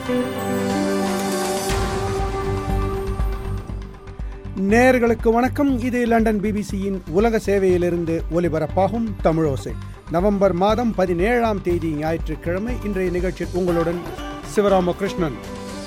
நேயர்களுக்கு வணக்கம் இது லண்டன் பிபிசியின் உலக சேவையிலிருந்து ஒலிபரப்பாகும் தமிழோசை நவம்பர் மாதம் பதினேழாம் தேதி ஞாயிற்றுக்கிழமை இன்றைய நிகழ்ச்சியில் உங்களுடன் சிவராமகிருஷ்ணன்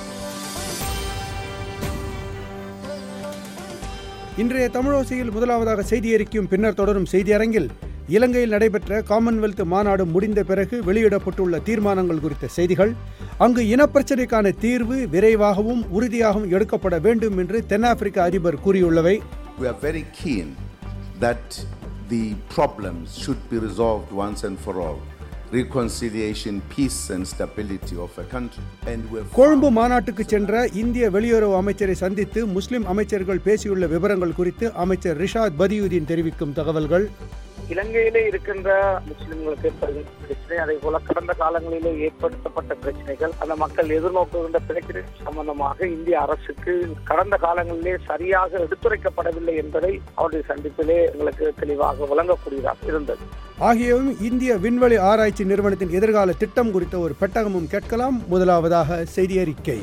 இன்றைய தமிழோசையில் முதலாவதாக செய்தி அறிக்கையும் பின்னர் தொடரும் செய்தி அரங்கில் இலங்கையில் நடைபெற்ற காமன்வெல்த் மாநாடு முடிந்த பிறகு வெளியிடப்பட்டுள்ள தீர்மானங்கள் குறித்த செய்திகள் அங்கு இனப்பிரச்சினைக்கான தீர்வு விரைவாகவும் உறுதியாகவும் எடுக்கப்பட வேண்டும் என்று தென்னாப்பிரிக்க அதிபர் கூறியுள்ளவை We are very keen that the problems should be resolved once and for all. Reconciliation, peace, and stability of a country. And we're Colombo மாநாட்டுக்கு சென்ற இந்திய வெளியுறவு அமைச்சரை சந்தித்து முஸ்லிம் அமைச்சர்கள் பேசியுள்ள விவரங்கள் குறித்து அமைச்சர் ரிஷாத் பதியுதீன் தெரிவிக்கும் தகவல்கள் இலங்கையிலே இருக்கின்ற முஸ்லிம்களுக்கு ஏற்படுகின்ற பிரச்சனை அதே போல கடந்த காலங்களிலே ஏற்படுத்தப்பட்ட பிரச்சனைகள் அந்த மக்கள் எதிர்நோக்குகின்ற பிரச்சனை சம்பந்தமாக இந்திய அரசுக்கு கடந்த காலங்களிலே சரியாக எடுத்துரைக்கப்படவில்லை என்பதை அவருடைய சந்திப்பிலே எங்களுக்கு தெளிவாக வழங்கக்கூடியதாக இருந்தது ஆகியவும் இந்திய விண்வெளி ஆராய்ச்சி நிறுவனத்தின் எதிர்கால திட்டம் குறித்த ஒரு பெட்டகமும் கேட்கலாம் முதலாவதாக செய்தி அறிக்கை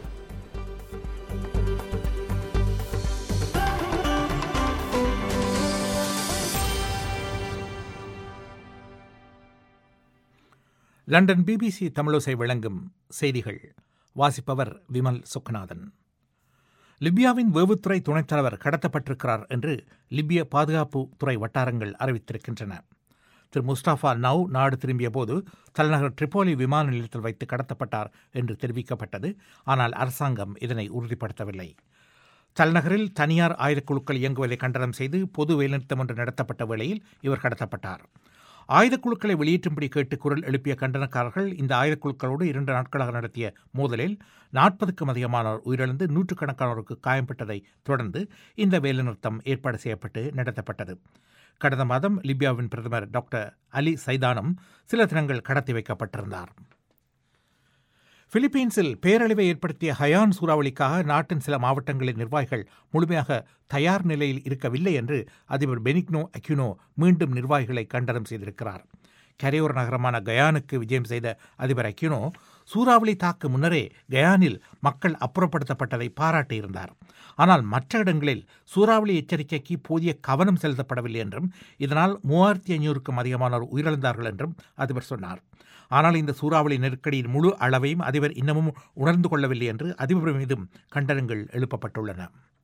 லண்டன் பிபிசி தமிழோசை வழங்கும் செய்திகள் வாசிப்பவர் விமல் சுக்குநாதன் லிபியாவின் வேவுத்துறை துணைத் தலைவர் கடத்தப்பட்டிருக்கிறார் என்று லிபிய பாதுகாப்பு துறை வட்டாரங்கள் அறிவித்திருக்கின்றன திரு முஸ்டாஃபா நவ் நாடு திரும்பிய போது தலைநகர் ட்ரிப்போலி விமான நிலையத்தில் வைத்து கடத்தப்பட்டார் என்று தெரிவிக்கப்பட்டது ஆனால் அரசாங்கம் இதனை உறுதிப்படுத்தவில்லை தலைநகரில் தனியார் ஆயுதக்குழுக்கள் இயங்குவதை கண்டனம் செய்து பொது வேலைநிறுத்தம் ஒன்று நடத்தப்பட்ட வேளையில் இவர் கடத்தப்பட்டார் ஆயுதக்குழுக்களை வெளியேற்றும்படி கேட்டு குரல் எழுப்பிய கண்டனக்காரர்கள் இந்த ஆயுதக்குழுக்களோடு இரண்டு நாட்களாக நடத்திய மோதலில் நாற்பதுக்கும் அதிகமானோர் உயிரிழந்து நூற்றுக்கணக்கானோருக்கு காயம்பட்டதை தொடர்ந்து இந்த வேலைநிறுத்தம் ஏற்பாடு செய்யப்பட்டு நடத்தப்பட்டது கடந்த மாதம் லிபியாவின் பிரதமர் டாக்டர் அலி சைதானம் சில தினங்கள் கடத்தி வைக்கப்பட்டிருந்தார் பிலிப்பீன்ஸில் பேரழிவை ஏற்படுத்திய ஹயான் சூறாவளிக்காக நாட்டின் சில மாவட்டங்களின் நிர்வாகிகள் முழுமையாக தயார் நிலையில் இருக்கவில்லை என்று அதிபர் பெனிக்னோ அக்யூனோ மீண்டும் நிர்வாகிகளை கண்டனம் செய்திருக்கிறார் கரையோர நகரமான கயானுக்கு விஜயம் செய்த அதிபர் அக்யூனோ சூறாவளி தாக்கு முன்னரே கயானில் மக்கள் அப்புறப்படுத்தப்பட்டதை பாராட்டியிருந்தார் ஆனால் மற்ற இடங்களில் சூறாவளி எச்சரிக்கைக்கு போதிய கவனம் செலுத்தப்படவில்லை என்றும் இதனால் மூவாயிரத்தி ஐநூறுக்கும் அதிகமானோர் உயிரிழந்தார்கள் என்றும் அதிபர் சொன்னார் ஆனால் இந்த சூறாவளி நெருக்கடியின் முழு அளவையும் அதிபர் இன்னமும் உணர்ந்து கொள்ளவில்லை என்று அதிபர் மீதும் கண்டனங்கள் எழுப்பப்பட்டுள்ளன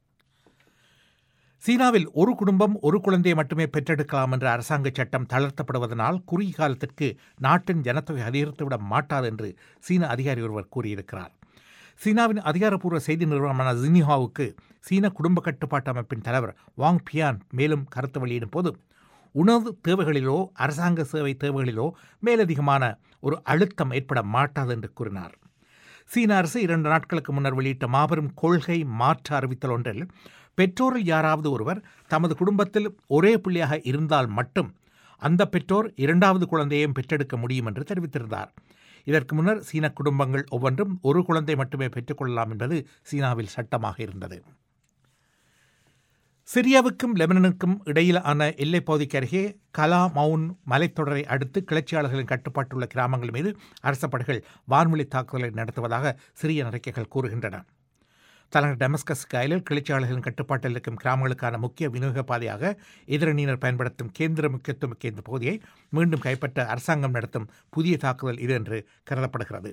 சீனாவில் ஒரு குடும்பம் ஒரு குழந்தையை மட்டுமே பெற்றெடுக்கலாம் என்ற அரசாங்க சட்டம் தளர்த்தப்படுவதனால் குறுகிய காலத்திற்கு நாட்டின் ஜனத்தொகை அதிகரித்துவிட மாட்டாது என்று சீன அதிகாரி ஒருவர் கூறியிருக்கிறார் சீனாவின் அதிகாரப்பூர்வ செய்தி நிறுவனமான ஜினிஹாவுக்கு சீன குடும்ப கட்டுப்பாட்டு அமைப்பின் தலைவர் வாங் பியான் மேலும் கருத்து வெளியிடும் போது உணவு தேவைகளிலோ அரசாங்க சேவை தேவைகளிலோ மேலதிகமான ஒரு அழுத்தம் ஏற்பட மாட்டாது என்று கூறினார் சீன அரசு இரண்டு நாட்களுக்கு முன்னர் வெளியிட்ட மாபெரும் கொள்கை மாற்று அறிவித்தல் ஒன்றில் பெற்றோரில் யாராவது ஒருவர் தமது குடும்பத்தில் ஒரே பிள்ளையாக இருந்தால் மட்டும் அந்த பெற்றோர் இரண்டாவது குழந்தையையும் பெற்றெடுக்க முடியும் என்று தெரிவித்திருந்தார் இதற்கு முன்னர் சீன குடும்பங்கள் ஒவ்வொன்றும் ஒரு குழந்தை மட்டுமே பெற்றுக்கொள்ளலாம் என்பது சீனாவில் சட்டமாக இருந்தது சிரியாவுக்கும் லெபனனுக்கும் இடையிலான எல்லைப் பகுதிக்கு அருகே கலா மவுன் மலைத்தொடரை அடுத்து கிளர்ச்சியாளர்களின் கட்டுப்பாட்டுள்ள கிராமங்கள் மீது அரச படைகள் வான்வெளி தாக்குதலை நடத்துவதாக சிறிய அறிக்கைகள் கூறுகின்றன தலைநகர் டெமஸ்கஸ் காயலில் கிளர்ச்சியாளர்களின் கட்டுப்பாட்டில் இருக்கும் கிராமங்களுக்கான முக்கிய விநியோக பாதையாக எதிரணியினர் பயன்படுத்தும் கேந்திர முக்கியத்துவம் மிக்க இந்த பகுதியை மீண்டும் கைப்பற்ற அரசாங்கம் நடத்தும் புதிய தாக்குதல் இது என்று கருதப்படுகிறது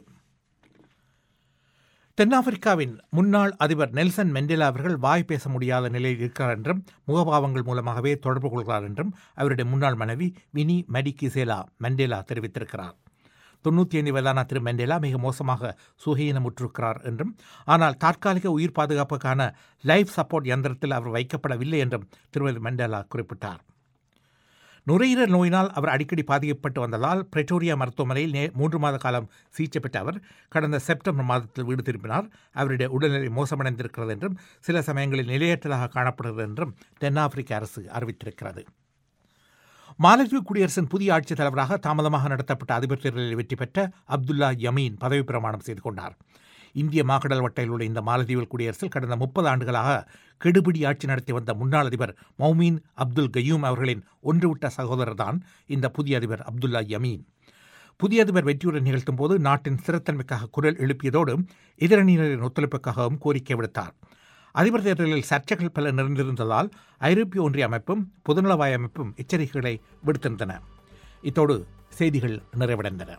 தென்னாப்பிரிக்காவின் முன்னாள் அதிபர் நெல்சன் மெண்டேலா அவர்கள் வாய் பேச முடியாத நிலையில் இருக்கிறார் என்றும் முகபாவங்கள் மூலமாகவே தொடர்பு கொள்கிறார் என்றும் அவருடைய முன்னாள் மனைவி வினி மெடிகிசேலா மெண்டேலா தெரிவித்திருக்கிறார் தொண்ணூற்றி ஐந்து வயதான திரு மெண்டேலா மிக மோசமாக சுகையினமுற்றிருக்கிறார் என்றும் ஆனால் தற்காலிக உயிர் பாதுகாப்புக்கான லைஃப் சப்போர்ட் இயந்திரத்தில் அவர் வைக்கப்படவில்லை என்றும் திருமதி மெண்டேலா குறிப்பிட்டார் நுரையீரல் நோயினால் அவர் அடிக்கடி பாதிக்கப்பட்டு வந்ததால் பிரெட்டோரியா மருத்துவமனையில் நே மூன்று மாத காலம் சிகிச்சை பெற்ற அவர் கடந்த செப்டம்பர் மாதத்தில் வீடு திரும்பினார் அவருடைய உடல்நிலை மோசமடைந்திருக்கிறது என்றும் சில சமயங்களில் நிலையற்றதாக காணப்படுகிறது என்றும் தென்னாப்பிரிக்க அரசு அறிவித்திருக்கிறது மாலத்தீவு குடியரசின் புதிய ஆட்சித் தலைவராக தாமதமாக நடத்தப்பட்ட அதிபர் தேர்தலில் வெற்றி பெற்ற அப்துல்லா யமீன் பதவி பிரமாணம் செய்து கொண்டார் இந்திய மாகடல் வட்டையில் உள்ள இந்த மாலத்தீவு குடியரசில் கடந்த முப்பது ஆண்டுகளாக கெடுபிடி ஆட்சி நடத்தி வந்த முன்னாள் அதிபர் மௌமீன் அப்துல் கயூம் அவர்களின் ஒன்றுவிட்ட சகோதரர் தான் இந்த புதிய அதிபர் அப்துல்லா யமீன் புதிய அதிபர் வெற்றியுரை நிகழ்த்தும் போது நாட்டின் ஸ்திரத்தன்மைக்காக குரல் எழுப்பியதோடு எதிரணியினரின் ஒத்துழைப்புக்காகவும் கோரிக்கை விடுத்தார் அதிபர் தேர்தலில் சர்ச்சைகள் பல நிறைந்திருந்ததால் ஐரோப்பிய ஒன்றிய அமைப்பும் பொதுநலவாய அமைப்பும் எச்சரிக்கைகளை விடுத்திருந்தன இத்தோடு செய்திகள் நிறைவடைந்தன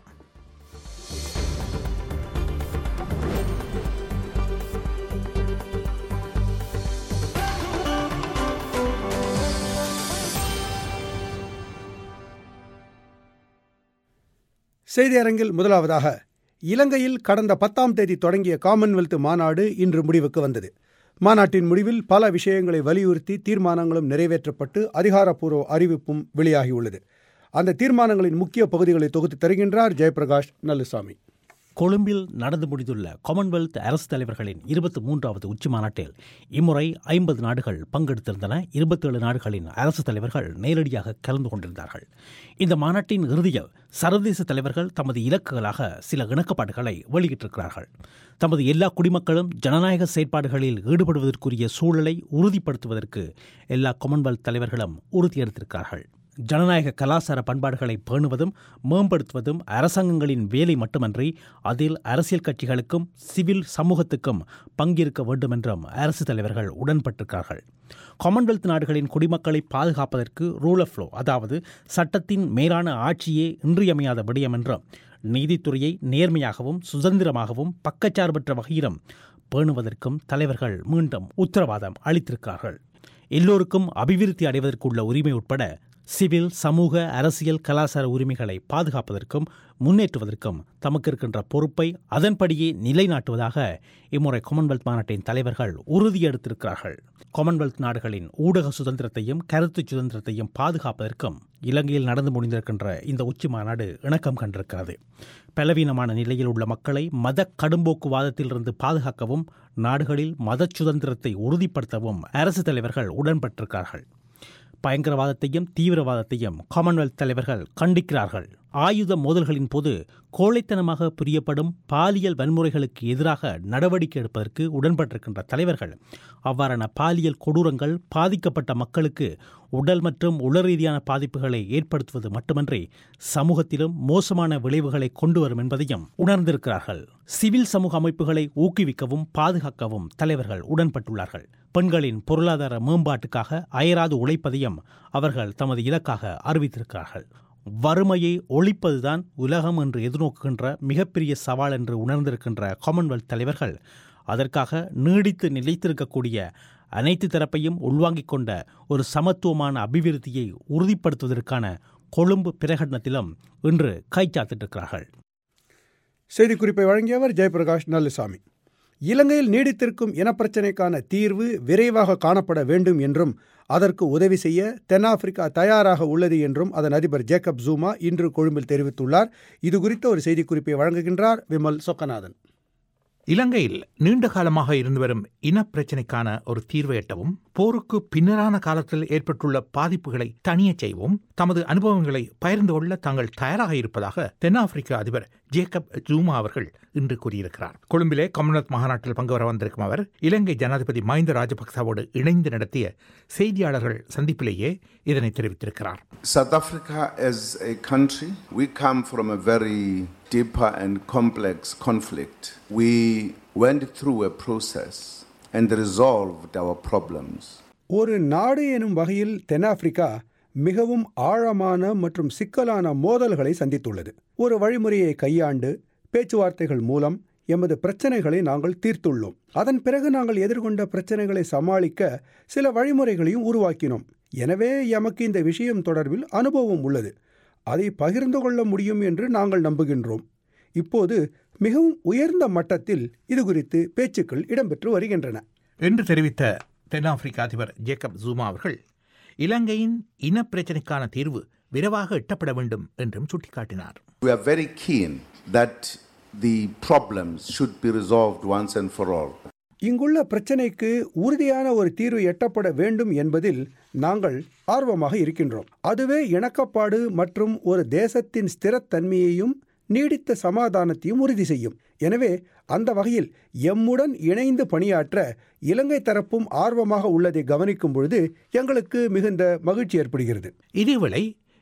செய்தி அரங்கில் முதலாவதாக இலங்கையில் கடந்த பத்தாம் தேதி தொடங்கிய காமன்வெல்த் மாநாடு இன்று முடிவுக்கு வந்தது மாநாட்டின் முடிவில் பல விஷயங்களை வலியுறுத்தி தீர்மானங்களும் நிறைவேற்றப்பட்டு அதிகாரப்பூர்வ அறிவிப்பும் வெளியாகியுள்ளது அந்த தீர்மானங்களின் முக்கிய பகுதிகளை தொகுத்து தருகின்றார் ஜெயபிரகாஷ் நல்லுசாமி கொழும்பில் நடந்து முடிந்துள்ள காமன்வெல்த் அரசு தலைவர்களின் இருபத்தி மூன்றாவது உச்சி மாநாட்டில் இம்முறை ஐம்பது நாடுகள் பங்கெடுத்திருந்தன இருபத்தேழு நாடுகளின் அரசு தலைவர்கள் நேரடியாக கலந்து கொண்டிருந்தார்கள் இந்த மாநாட்டின் இறுதியில் சர்வதேச தலைவர்கள் தமது இலக்குகளாக சில இணக்கப்பாடுகளை வெளியிட்டிருக்கிறார்கள் தமது எல்லா குடிமக்களும் ஜனநாயக செயற்பாடுகளில் ஈடுபடுவதற்குரிய சூழலை உறுதிப்படுத்துவதற்கு எல்லா காமன்வெல்த் தலைவர்களும் உறுதியெடுத்திருக்கிறார்கள் ஜனநாயக கலாச்சார பண்பாடுகளை பேணுவதும் மேம்படுத்துவதும் அரசாங்கங்களின் வேலை மட்டுமன்றி அதில் அரசியல் கட்சிகளுக்கும் சிவில் சமூகத்துக்கும் பங்கிருக்க வேண்டும் என்றும் அரசு தலைவர்கள் உடன்பட்டிருக்கிறார்கள் காமன்வெல்த் நாடுகளின் குடிமக்களை பாதுகாப்பதற்கு ரூல் ஆஃப் லோ அதாவது சட்டத்தின் மேலான ஆட்சியே இன்றியமையாத விடயம் என்றும் நீதித்துறையை நேர்மையாகவும் சுதந்திரமாகவும் பக்கச்சார்பற்ற வகையிலும் பேணுவதற்கும் தலைவர்கள் மீண்டும் உத்தரவாதம் அளித்திருக்கிறார்கள் எல்லோருக்கும் அபிவிருத்தி அடைவதற்குள்ள உரிமை உட்பட சிவில் சமூக அரசியல் கலாச்சார உரிமைகளை பாதுகாப்பதற்கும் முன்னேற்றுவதற்கும் தமக்கு இருக்கின்ற பொறுப்பை அதன்படியே நிலைநாட்டுவதாக இம்முறை காமன்வெல்த் மாநாட்டின் தலைவர்கள் உறுதியெடுத்திருக்கிறார்கள் காமன்வெல்த் நாடுகளின் ஊடக சுதந்திரத்தையும் கருத்து சுதந்திரத்தையும் பாதுகாப்பதற்கும் இலங்கையில் நடந்து முடிந்திருக்கின்ற இந்த உச்சி மாநாடு இணக்கம் கண்டிருக்கிறது பலவீனமான நிலையில் உள்ள மக்களை மத கடும்போக்குவாதத்திலிருந்து பாதுகாக்கவும் நாடுகளில் மத சுதந்திரத்தை உறுதிப்படுத்தவும் அரசு தலைவர்கள் உடன்பட்டிருக்கிறார்கள் பயங்கரவாதத்தையும் தீவிரவாதத்தையும் காமன்வெல்த் தலைவர்கள் கண்டிக்கிறார்கள் ஆயுத மோதல்களின் போது கோழைத்தனமாக புரியப்படும் பாலியல் வன்முறைகளுக்கு எதிராக நடவடிக்கை எடுப்பதற்கு உடன்பட்டிருக்கின்ற தலைவர்கள் அவ்வாறான பாலியல் கொடூரங்கள் பாதிக்கப்பட்ட மக்களுக்கு உடல் மற்றும் உள ரீதியான பாதிப்புகளை ஏற்படுத்துவது மட்டுமன்றி சமூகத்திலும் மோசமான விளைவுகளை கொண்டு வரும் என்பதையும் உணர்ந்திருக்கிறார்கள் சிவில் சமூக அமைப்புகளை ஊக்குவிக்கவும் பாதுகாக்கவும் தலைவர்கள் உடன்பட்டுள்ளார்கள் பெண்களின் பொருளாதார மேம்பாட்டுக்காக அயராது உழைப்பதையும் அவர்கள் தமது இலக்காக அறிவித்திருக்கிறார்கள் வறுமையை ஒழிப்பதுதான் உலகம் என்று எதிர்நோக்குகின்ற மிகப்பெரிய சவால் என்று உணர்ந்திருக்கின்ற காமன்வெல்த் தலைவர்கள் அதற்காக நீடித்து நிலைத்திருக்கக்கூடிய அனைத்து தரப்பையும் உள்வாங்கிக் கொண்ட ஒரு சமத்துவமான அபிவிருத்தியை உறுதிப்படுத்துவதற்கான கொழும்பு பிரகடனத்திலும் இன்று கைச்சாத்திட்டிருக்கிறார்கள் செய்திக்குறிப்பை வழங்கியவர் ஜெயபிரகாஷ் நல்லுசாமி இலங்கையில் நீடித்திருக்கும் இனப்பிரச்சினைக்கான தீர்வு விரைவாக காணப்பட வேண்டும் என்றும் அதற்கு உதவி செய்ய தென்னாப்பிரிக்கா தயாராக உள்ளது என்றும் அதன் அதிபர் ஜேக்கப் ஜூமா இன்று கொழும்பில் தெரிவித்துள்ளார் இது குறித்த ஒரு செய்திக்குறிப்பை வழங்குகின்றார் விமல் சொக்கநாதன் இலங்கையில் நீண்ட காலமாக இருந்து வரும் இனப்பிரச்சினைக்கான ஒரு தீர்வை எட்டவும் போருக்கு பின்னரான காலத்தில் ஏற்பட்டுள்ள பாதிப்புகளை தணியச் செய்வோம் தமது அனுபவங்களை பகிர்ந்து கொள்ள தாங்கள் தயாராக இருப்பதாக தென்னாப்பிரிக்க அதிபர் ஜேக்கப் ஜூமா அவர்கள் இன்று கூறியிருக்கிறார் கொழும்பிலே கம்யூனிஸ்ட் மாநாட்டில் பங்கு வர வந்திருக்கும் அவர் இலங்கை ஜனாதிபதி மஹிந்த ராஜபக்சவோடு இணைந்து நடத்திய செய்தியாளர்கள் சந்திப்பிலேயே இதனை தெரிவித்திருக்கிறார் South Africa as a country, we come from a very deeper and complex conflict. We went through a process and resolved our problems. ஒரு நாடு எனும் வகையில் தென்னாப்பிரிக்கா மிகவும் ஆழமான மற்றும் சிக்கலான மோதல்களை சந்தித்துள்ளது ஒரு வழிமுறையை கையாண்டு பேச்சுவார்த்தைகள் மூலம் எமது பிரச்சனைகளை நாங்கள் தீர்த்துள்ளோம் அதன் பிறகு நாங்கள் எதிர்கொண்ட பிரச்சனைகளை சமாளிக்க சில வழிமுறைகளையும் உருவாக்கினோம் எனவே எமக்கு இந்த விஷயம் தொடர்பில் அனுபவம் உள்ளது அதை பகிர்ந்து கொள்ள முடியும் என்று நாங்கள் நம்புகின்றோம் இப்போது மிகவும் உயர்ந்த மட்டத்தில் இது குறித்து பேச்சுக்கள் இடம்பெற்று வருகின்றன என்று தெரிவித்த தென்னாப்பிரிக்க அதிபர் ஜேக்கப் ஜூமா அவர்கள் இலங்கையின் இனப்பிரச்சினைக்கான தீர்வு விரைவாக எட்டப்பட வேண்டும் என்றும் சுட்டிக்காட்டினார் We are very keen that the problems should be resolved once and for all. இங்குள்ள பிரச்சனைக்கு உறுதியான ஒரு தீர்வு எட்டப்பட வேண்டும் என்பதில் நாங்கள் ஆர்வமாக இருக்கின்றோம் அதுவே இணக்கப்பாடு மற்றும் ஒரு தேசத்தின் ஸ்திரத்தன்மையையும் நீடித்த சமாதானத்தையும் உறுதி செய்யும் எனவே அந்த வகையில் எம்முடன் இணைந்து பணியாற்ற இலங்கை தரப்பும் ஆர்வமாக உள்ளதை கவனிக்கும் பொழுது எங்களுக்கு மிகுந்த மகிழ்ச்சி ஏற்படுகிறது இதேவேளை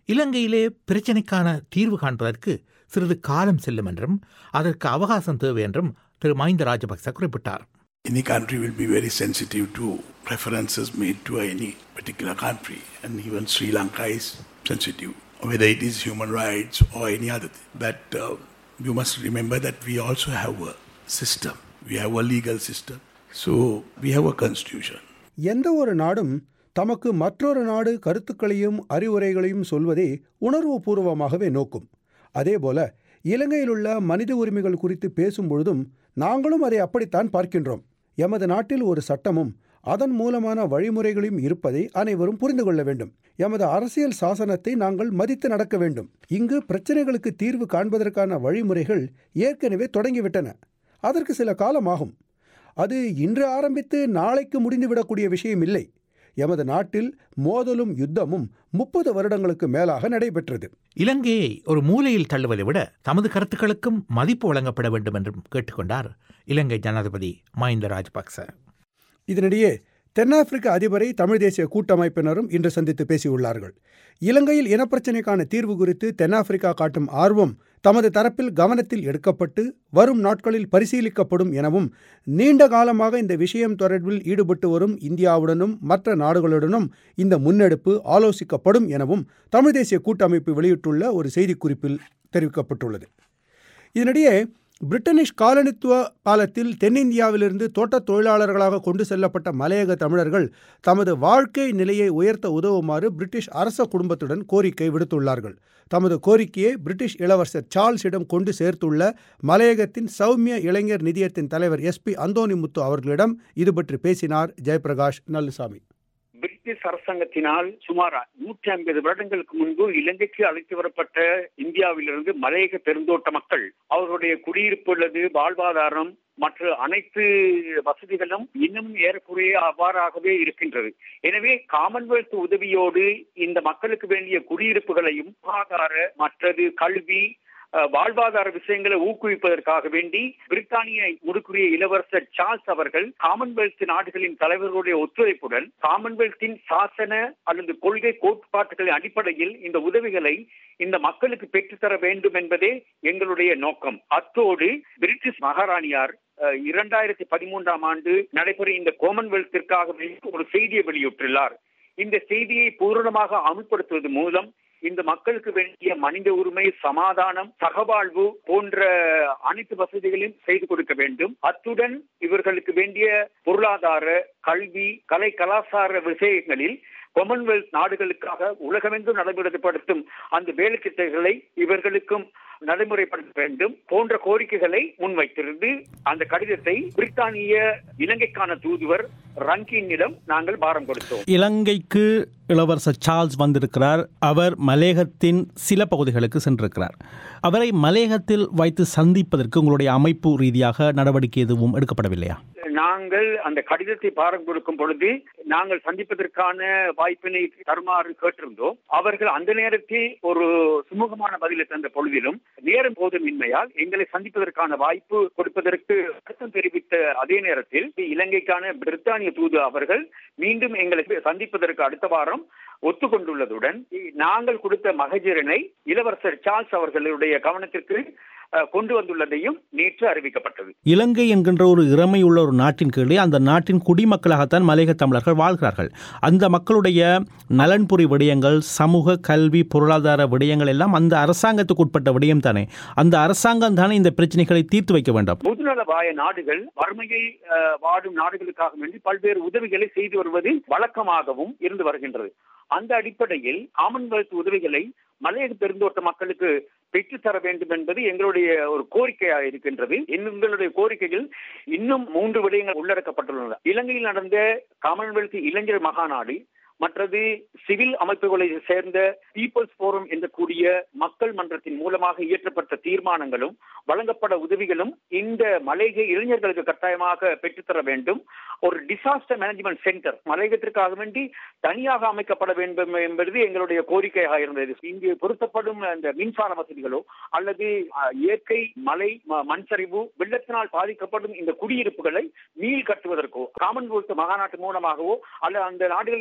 இலங்கையிலே பிரச்சினைக்கான தீர்வு காண்பதற்கு சிறிது காலம் செல்லும் என்றும் அதற்கு அவகாசம் தேவை என்றும் திரு மஹிந்த ராஜபக்ச குறிப்பிட்டார் Any country will be very sensitive to preferences made to any particular country, and even Sri Lanka is sensitive, whether it is human rights or any other thing. But uh, you must remember that we also have a system, we have a legal system, so we have a constitution. எந்த ஒரு நாடும் தமக்கு மற்றொரு நாடு கருத்துக்களையும் அறிவுரைகளையும் சொல்வதை உணர்வுபூர்வமாகவே நோக்கும் அதேபோல இலங்கையிலுள்ள மனித உரிமைகள் குறித்து பேசும் பொழுதும் நாங்களும் அதை அப்படித்தான் பார்க்கின்றோம் எமது நாட்டில் ஒரு சட்டமும் அதன் மூலமான வழிமுறைகளையும் இருப்பதை அனைவரும் புரிந்து கொள்ள வேண்டும் எமது அரசியல் சாசனத்தை நாங்கள் மதித்து நடக்க வேண்டும் இங்கு பிரச்சனைகளுக்கு தீர்வு காண்பதற்கான வழிமுறைகள் ஏற்கனவே தொடங்கிவிட்டன அதற்கு சில காலமாகும் அது இன்று ஆரம்பித்து நாளைக்கு முடிந்துவிடக்கூடிய விஷயம் இல்லை எமது நாட்டில் மோதலும் யுத்தமும் முப்பது வருடங்களுக்கு மேலாக நடைபெற்றது இலங்கையை ஒரு மூலையில் தள்ளுவதை விட தமது கருத்துக்களுக்கும் மதிப்பு வழங்கப்பட வேண்டும் என்றும் கேட்டுக்கொண்டார் இலங்கை ஜனாதிபதி மஹிந்த ராஜபக்ச இதனிடையே தென்னாப்பிரிக்க அதிபரை தமிழ் தேசிய கூட்டமைப்பினரும் இன்று சந்தித்து பேசியுள்ளார்கள் இலங்கையில் இனப்பிரச்சினைக்கான தீர்வு குறித்து தென்னாப்பிரிக்கா காட்டும் ஆர்வம் தமது தரப்பில் கவனத்தில் எடுக்கப்பட்டு வரும் நாட்களில் பரிசீலிக்கப்படும் எனவும் நீண்ட காலமாக இந்த விஷயம் தொடர்பில் ஈடுபட்டு வரும் இந்தியாவுடனும் மற்ற நாடுகளுடனும் இந்த முன்னெடுப்பு ஆலோசிக்கப்படும் எனவும் தமிழ் தேசிய கூட்டமைப்பு வெளியிட்டுள்ள ஒரு செய்திக்குறிப்பில் தெரிவிக்கப்பட்டுள்ளது இதனிடையே பிரிட்டனிஷ் காலனித்துவ காலத்தில் தென்னிந்தியாவிலிருந்து தோட்டத் தொழிலாளர்களாக கொண்டு செல்லப்பட்ட மலையக தமிழர்கள் தமது வாழ்க்கை நிலையை உயர்த்த உதவுமாறு பிரிட்டிஷ் அரச குடும்பத்துடன் கோரிக்கை விடுத்துள்ளார்கள் தமது கோரிக்கையை பிரிட்டிஷ் இளவரசர் சார்ல்ஸிடம் கொண்டு சேர்த்துள்ள மலையகத்தின் சௌமிய இளைஞர் நிதியத்தின் தலைவர் எஸ்பி அந்தோணிமுத்து அவர்களிடம் இது பற்றி பேசினார் ஜெயபிரகாஷ் நல்லுசாமி பிரிட்டிஷ் அரசாங்கத்தினால் சுமார் நூற்றி ஐம்பது வருடங்களுக்கு முன்பு இலங்கைக்கு அழைத்து வரப்பட்ட இந்தியாவிலிருந்து மலையக பெருந்தோட்ட மக்கள் அவர்களுடைய குடியிருப்பு உள்ளது வாழ்வாதாரம் மற்ற அனைத்து வசதிகளும் இன்னும் ஏறக்குறைய அவ்வாறாகவே இருக்கின்றது எனவே காமன்வெல்த் உதவியோடு இந்த மக்களுக்கு வேண்டிய குடியிருப்புகளையும் சுகாதார மற்றது கல்வி வாழ்வாதார விஷயங்களை ஊக்குவிப்பதற்காக வேண்டி பிரித்தானிய முடுக்குரிய இளவரசர் சார்ல்ஸ் அவர்கள் காமன்வெல்த் நாடுகளின் தலைவர்களுடைய ஒத்துழைப்புடன் காமன்வெல்த்தின் சாசன அல்லது கொள்கை கோட்பாட்டுகளின் அடிப்படையில் இந்த உதவிகளை இந்த மக்களுக்கு பெற்றுத்தர வேண்டும் என்பதே எங்களுடைய நோக்கம் அத்தோடு பிரிட்டிஷ் மகாராணியார் இரண்டாயிரத்தி பதிமூன்றாம் ஆண்டு நடைபெறும் இந்த காமன்வெல்த்திற்காக ஒரு செய்தியை வெளியிட்டுள்ளார் இந்த செய்தியை பூரணமாக அமுல்படுத்துவது மூலம் இந்த மக்களுக்கு வேண்டிய மனித உரிமை சமாதானம் சகவாழ்வு போன்ற அனைத்து வசதிகளையும் செய்து கொடுக்க வேண்டும் அத்துடன் இவர்களுக்கு வேண்டிய பொருளாதார கல்வி கலை கலாச்சார விஷயங்களில் காமன்வெல்த் நாடுகளுக்காக உலகமெங்கும் நடைமுறைப்படுத்தும் அந்த வேலைத்திட்டங்களை இவர்களுக்கும் நடைமுறைப்படுத்த வேண்டும் போன்ற கோரிக்கைகளை முன்வைத்திருந்து அந்த கடிதத்தை பிரித்தானிய இலங்கைக்கான தூதுவர் ரங்கினிடம் நாங்கள் பாரம் கொடுத்தோம் இலங்கைக்கு இளவரசர் சார்ல்ஸ் வந்திருக்கிறார் அவர் மலேகத்தின் சில பகுதிகளுக்கு சென்றிருக்கிறார் அவரை மலேகத்தில் வைத்து சந்திப்பதற்கு உங்களுடைய அமைப்பு ரீதியாக நடவடிக்கை எதுவும் எடுக்கப்படவில்லையா நாங்கள் அந்த கடிதத்தை பாரம் கொடுக்கும் பொழுது நாங்கள் சந்திப்பதற்கான வாய்ப்பினை தருமாறு கேட்டிருந்தோம் அவர்கள் அந்த நேரத்தில் ஒரு சுமூகமான பதிலை தந்த பொழுதிலும் நேரம் போதுமின்மையால் எங்களை சந்திப்பதற்கான வாய்ப்பு கொடுப்பதற்கு அர்த்தம் தெரிவித்த அதே நேரத்தில் இலங்கைக்கான பிரித்தானிய தூது அவர்கள் மீண்டும் எங்களை சந்திப்பதற்கு அடுத்த வாரம் ஒத்துக்கொண்டுள்ளதுடன் நாங்கள் கொடுத்த மகஜரனை இளவரசர் சார்ல்ஸ் அவர்களுடைய கவனத்திற்கு கொண்டு வந்துள்ளதையும் நேற்று அறிவிக்கப்பட்டது இலங்கை என்கின்ற ஒரு இறமையுள்ள ஒரு நாட்டின் கீழே அந்த நாட்டின் குடிமக்களாகத்தான் மலையக தமிழர்கள் வாழ்கிறார்கள் அந்த மக்களுடைய நலன்புரி விடயங்கள் சமூக கல்வி பொருளாதார விடயங்கள் எல்லாம் அந்த அரசாங்கத்துக்கு உட்பட்ட விடயம் தானே அந்த அரசாங்கம் தானே இந்த பிரச்சனைகளை தீர்த்து வைக்க வேண்டும் பொதுநலவாய நாடுகள் வறுமையை வாடும் நாடுகளுக்காக வேண்டி பல்வேறு உதவிகளை செய்து வருவது வழக்கமாகவும் இருந்து வருகின்றது அந்த அடிப்படையில் காமன்வெல்த் உதவிகளை மலையக பெருந்தோட்ட மக்களுக்கு பெற்றுத்தர வேண்டும் என்பது எங்களுடைய ஒரு கோரிக்கையாக இருக்கின்றது எங்களுடைய கோரிக்கையில் இன்னும் மூன்று விடயங்கள் உள்ளடக்கப்பட்டுள்ளன இலங்கையில் நடந்த காமன்வெல்த் இளைஞர் மகாநாடு மற்றது சிவில் அமைப்புகளை சேர்ந்த பீப்புள்ஸ் போரம் என்ற கூடிய மக்கள் மன்றத்தின் மூலமாக இயற்றப்பட்ட தீர்மானங்களும் வழங்கப்பட உதவிகளும் இந்த மலையக இளைஞர்களுக்கு கட்டாயமாக பெற்றுத்தர வேண்டும் ஒரு டிசாஸ்டர் மேனேஜ்மெண்ட் சென்டர் மலையகத்திற்காக வேண்டி தனியாக அமைக்கப்பட வேண்டும் என்பது எங்களுடைய கோரிக்கையாக இருந்தது இங்கு பொருத்தப்படும் அந்த மின்சார வசதிகளோ அல்லது இயற்கை மலை மண் சரிவு வெள்ளத்தினால் பாதிக்கப்படும் இந்த குடியிருப்புகளை மீள் கட்டுவதற்கோ காமன்வெல்த் மாநாட்டு மூலமாகவோ அல்ல அந்த நாடுகளின் உதவி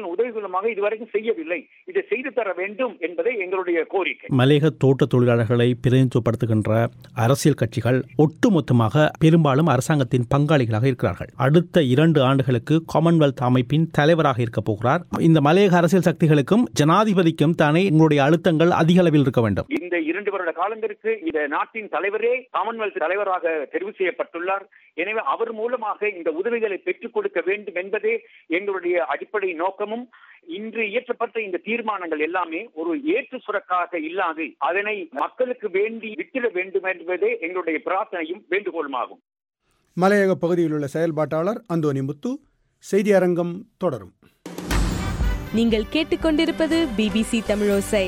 சம்பந்தமாக இதுவரைக்கும் செய்யவில்லை இதை செய்து தர வேண்டும் என்பதே எங்களுடைய கோரிக்கை மலையக தோட்ட தொழிலாளர்களை பிரதிநிதித்துவப்படுத்துகின்ற அரசியல் கட்சிகள் ஒட்டுமொத்தமாக பெரும்பாலும் அரசாங்கத்தின் பங்காளிகளாக இருக்கிறார்கள் அடுத்த இரண்டு ஆண்டுகளுக்கு காமன்வெல்த் அமைப்பின் தலைவராக இருக்க போகிறார் இந்த மலையக அரசியல் சக்திகளுக்கும் ஜனாதிபதிக்கும் தானே உங்களுடைய அழுத்தங்கள் அதிக அளவில் இருக்க வேண்டும் இந்த இரண்டு வருட காலத்திற்கு இந்த நாட்டின் தலைவரே காமன்வெல்த் தலைவராக தெரிவு செய்யப்பட்டுள்ளார் எனவே அவர் மூலமாக இந்த உதவிகளை பெற்றுக் கொடுக்க வேண்டும் என்பதே எங்களுடைய அடிப்படை நோக்கமும் இன்று இயற்றப்பட்ட இந்த தீர்மானங்கள் எல்லாமே ஒரு ஏற்று சுரக்காக இல்லாது அதனை மக்களுக்கு வேண்டி விட்டிட வேண்டும் என்பதே எங்களுடைய பிரார்த்தனையும் வேண்டுகோளுமாகும் மலையக பகுதியில் உள்ள செயல்பாட்டாளர் அந்தோனி முத்து செய்தி அரங்கம் தொடரும் நீங்கள் கேட்டுக்கொண்டிருப்பது பிபிசி தமிழோசை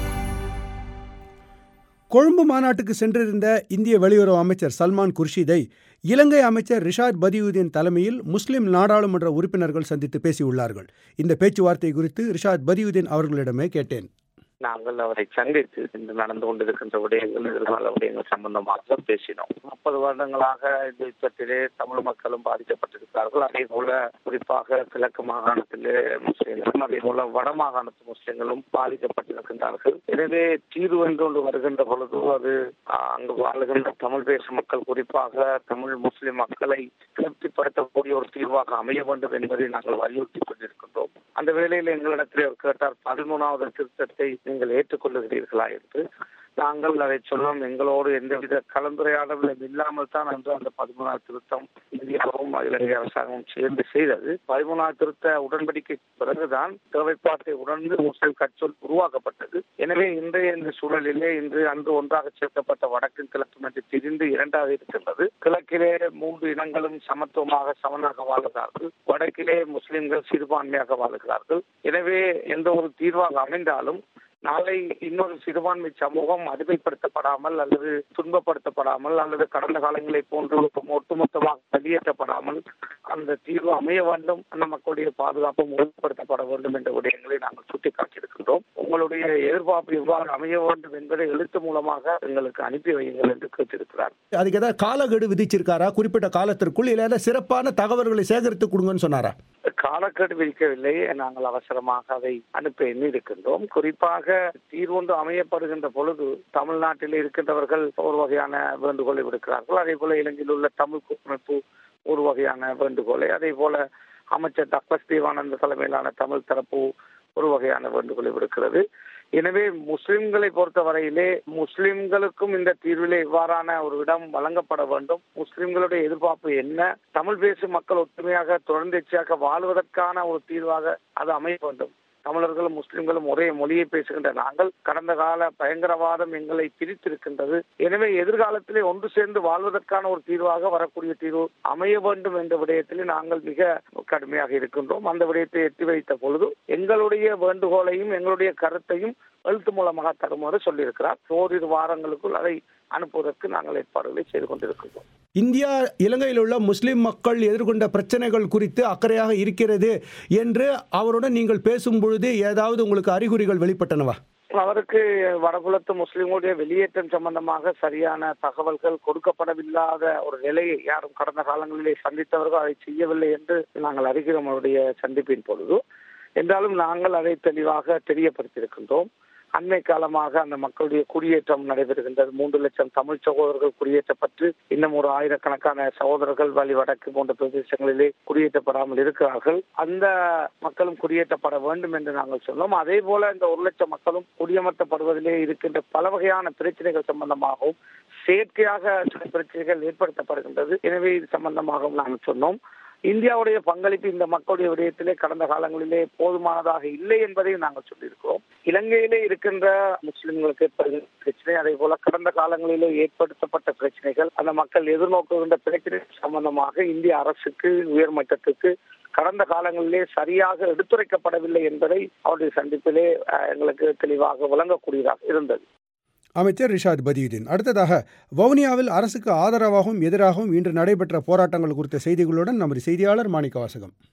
கொழும்பு மாநாட்டுக்கு சென்றிருந்த இந்திய வெளியுறவு அமைச்சர் சல்மான் குர்ஷிதை இலங்கை அமைச்சர் ரிஷாத் பதியுதீன் தலைமையில் முஸ்லிம் நாடாளுமன்ற உறுப்பினர்கள் சந்தித்து பேசியுள்ளார்கள் இந்த பேச்சுவார்த்தை குறித்து ரிஷாத் பதியுதீன் அவர்களிடமே கேட்டேன் நாங்கள் அவரை சந்தித்து இன்று நடந்து கொண்டிருக்கின்ற விடயங்கள் எதிர்கால விடயங்கள் சம்பந்தமாக பேசினோம் முப்பது வருடங்களாக இந்த யுத்தத்திலே தமிழ் மக்களும் பாதிக்கப்பட்டிருக்கிறார்கள் அதே போல குறிப்பாக கிழக்கு மாகாணத்திலே முஸ்லிம்களும் அதே போல வட மாகாணத்து முஸ்லிம்களும் பாதிக்கப்பட்டிருக்கின்றார்கள் எனவே தீர்வு என்று ஒன்று வருகின்ற பொழுது அது ஆஹ், அங்கு வாழுகின்ற தமிழ் பேசும் மக்கள் குறிப்பாக தமிழ் முஸ்லிம் மக்களை திருப்திப்படுத்தக்கூடிய ஒரு தீர்வாக அமைய வேண்டும் என்பதை நாங்கள் வலியுறுத்தி கொண்டிருக்கின்றோம் அந்த வேளையில் எங்களிடத்தில் அவர் கேட்டார் பதிமூணாவது திருத்தத்தை நீங்கள் ஏற்றுக்கொள்ளுகிறீர்களா என்று நாங்கள் அதை சொன்னோம் எங்களோடு எந்தவித கலந்துரையாடலும் இல்லாமல் தான் அன்று அந்த பதிமூணாவது திருத்தம் இந்தியாவும் இலங்கை அரசாங்கமும் சேர்ந்து செய்தது பதிமூணாவது திருத்த உடன்படிக்கை பிறகுதான் தேவைப்பாட்டை உணர்ந்து முஸ்லிம் கட்சொல் உருவாக்கப்பட்டது எனவே இன்றைய இந்த சூழலிலே இன்று அன்று ஒன்றாக சேர்க்கப்பட்ட வடக்கும் கிழக்கும் என்று பிரிந்து இரண்டாக இருக்கின்றது கிழக்கிலே மூன்று இனங்களும் சமத்துவமாக சமனாக வாழுகிறார்கள் வடக்கிலே முஸ்லிம்கள் சிறுபான்மையாக வாழுகிறார்கள் எனவே எந்த ஒரு தீர்வாக அமைந்தாலும் நாளை இன்னொரு சிறுபான்மை சமூகம் அடிமைப்படுத்தப்படாமல் அல்லது துன்பப்படுத்தப்படாமல் அல்லது கடந்த காலங்களை போன்று ஒட்டுமொத்தமாக வெளியேற்றப்படாமல் அந்த தீர்வு அமைய வேண்டும் அந்த மக்களுடைய பாதுகாப்பு உறுதிப்படுத்தப்பட வேண்டும் என்ற விடயங்களை நாங்கள் சுட்டிக்காட்டியிருக்கின்றோம் உங்களுடைய எதிர்பார்ப்பு எவ்வாறு அமைய வேண்டும் என்பதை எழுத்து மூலமாக எங்களுக்கு அனுப்பி வையுங்கள் என்று கேட்டிருக்கிறார் அதுக்கு ஏதாவது காலக்கெடு விதிச்சிருக்காரா குறிப்பிட்ட காலத்திற்குள் இல்லை ஏதாவது சிறப்பான தகவல்களை சேகரித்து கொடுங்கன்னு சொன்னாரா காலக்கெடு விதிக்கவில்லை நாங்கள் அவசரமாக அதை அனுப்ப எண்ணி இருக்கின்றோம் குறிப்பாக தீர்வொன்று அமையப்படுகின்ற பொழுது தமிழ்நாட்டில் இருக்கின்றவர்கள் ஒரு வகையான வேண்டுகோளை விடுக்கிறார்கள் அதே போல இலங்கையில் உள்ள தமிழ் கூட்டமைப்பு ஒரு வகையான வேண்டுகோளை அதே போல அமைச்சர் டக்ளஸ் தேவானந்த தலைமையிலான தமிழ் தரப்பு ஒரு வகையான வேண்டுகோளை விடுக்கிறது எனவே முஸ்லிம்களை பொறுத்தவரையிலே முஸ்லிம்களுக்கும் இந்த தீர்விலே இவ்வாறான ஒரு இடம் வழங்கப்பட வேண்டும் முஸ்லிம்களுடைய எதிர்பார்ப்பு என்ன தமிழ் பேசும் மக்கள் ஒற்றுமையாக தொடர்ந்தேச்சியாக வாழ்வதற்கான ஒரு தீர்வாக அது அமைய வேண்டும் தமிழர்களும் முஸ்லிம்களும் ஒரே மொழியை பேசுகின்ற நாங்கள் கடந்த கால பயங்கரவாதம் எங்களை பிரித்திருக்கின்றது எனவே எதிர்காலத்திலே ஒன்று சேர்ந்து வாழ்வதற்கான ஒரு தீர்வாக வரக்கூடிய தீர்வு அமைய வேண்டும் என்ற விடயத்திலே நாங்கள் மிக கடுமையாக இருக்கின்றோம் அந்த விடயத்தை எட்டி வைத்த பொழுது எங்களுடைய வேண்டுகோளையும் எங்களுடைய கருத்தையும் எழுத்து மூலமாக தருமாறு சொல்லியிருக்கிறார் ஓரிரு வாரங்களுக்குள் அதை அனுப்புவதற்கு நாங்கள் ஏற்பாடுகளை செய்து கொண்டிருக்கின்றோம் இந்தியா இலங்கையில் உள்ள முஸ்லிம் மக்கள் எதிர்கொண்ட பிரச்சனைகள் குறித்து அக்கறையாக இருக்கிறது என்று அவருடன் நீங்கள் பேசும் பொழுது ஏதாவது உங்களுக்கு அறிகுறிகள் வெளிப்பட்டனவா அவருக்கு வடகுலத்து முஸ்லிம்களுடைய வெளியேற்றம் சம்பந்தமாக சரியான தகவல்கள் கொடுக்கப்படவில்லாத ஒரு நிலையை யாரும் கடந்த காலங்களிலே சந்தித்தவர்கள் அதை செய்யவில்லை என்று நாங்கள் அறிகிறோம் அவருடைய சந்திப்பின் பொழுது என்றாலும் நாங்கள் அதை தெளிவாக தெரியப்படுத்தியிருக்கின்றோம் அண்மை காலமாக அந்த மக்களுடைய குடியேற்றம் நடைபெறுகின்றது மூன்று லட்சம் தமிழ் சகோதரர்கள் குடியேற்றப்பட்டு இன்னும் ஒரு ஆயிரக்கணக்கான சகோதரர்கள் வழி வடக்கு போன்ற பிரதேசங்களிலே குடியேற்றப்படாமல் இருக்கிறார்கள் அந்த மக்களும் குடியேற்றப்பட வேண்டும் என்று நாங்கள் சொன்னோம் அதே போல இந்த ஒரு லட்சம் மக்களும் குடியமர்த்தப்படுவதிலே இருக்கின்ற பல வகையான பிரச்சனைகள் சம்பந்தமாகவும் செயற்கையாக சில பிரச்சனைகள் ஏற்படுத்தப்படுகின்றது எனவே இது சம்பந்தமாகவும் நாங்கள் சொன்னோம் இந்தியாவுடைய பங்களிப்பு இந்த மக்களுடைய விடயத்திலே கடந்த காலங்களிலே போதுமானதாக இல்லை என்பதையும் நாங்கள் சொல்லியிருக்கிறோம் இலங்கையிலே இருக்கின்ற முஸ்லிம்களுக்கு ஏற்படுகின்ற பிரச்சனை அதே போல கடந்த காலங்களிலே ஏற்படுத்தப்பட்ட பிரச்சனைகள் அந்த மக்கள் எதிர்நோக்குகின்ற பிரச்சனை சம்பந்தமாக இந்திய அரசுக்கு உயர்மட்டத்துக்கு கடந்த காலங்களிலே சரியாக எடுத்துரைக்கப்படவில்லை என்பதை அவருடைய சந்திப்பிலே அஹ், எங்களுக்கு தெளிவாக விளங்கக்கூடியதாக இருந்தது அமைச்சர் ரிஷாத் பதியுதீன் அடுத்ததாக வவுனியாவில் அரசுக்கு ஆதரவாகவும் எதிராகவும் இன்று நடைபெற்ற போராட்டங்கள் குறித்த செய்திகளுடன் நமது செய்தியாளர் மாணிக்க வாசகம்